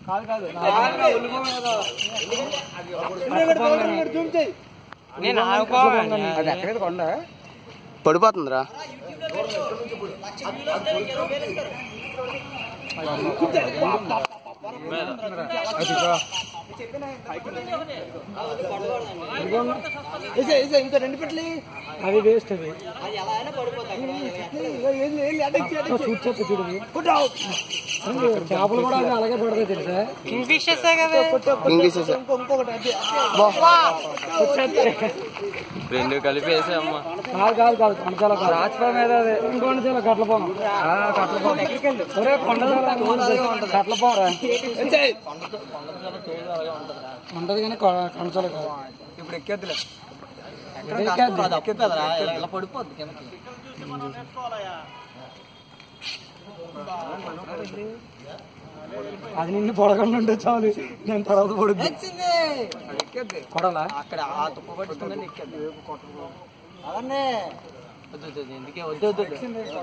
కాదు కాదు నేను ఆడుకోవాలి అది ఎక్కడైతే కొండ పడిపోతుందిరా ఇంకా రెండు పెట్లి అది వేస్ట్ అది చూడు చూడు చేపలు కూడా అది అలాగే పడతాయి తెలుసా కింగ్ ఫిషెస్ కదా ఇంగ్లీష్ రెండు కలిపి వేసామ్మా కాదు కాదు కాదు కొండచాల కాదు రాజపాలెం మీద అది ఇంకొండచాల కట్లపోం కట్లపోం ఒరే కొండచాల కట్లపోం రా ఉంటది కానీ కొండచాల కాదు ఇప్పుడు ఎక్కేద్దులే ఇలా పడిపోద్ది కిందకి అది నిన్ను పొడకుండా ఉంటే చాలు నేను తర్వాత పడుద్ది కొడాలా అక్కడ ఆ తుప్ప పట్టుకుందని ఎక్కేది అవన్నీ వద్దు వద్దు, ఎందుకే వద్దు వద్దు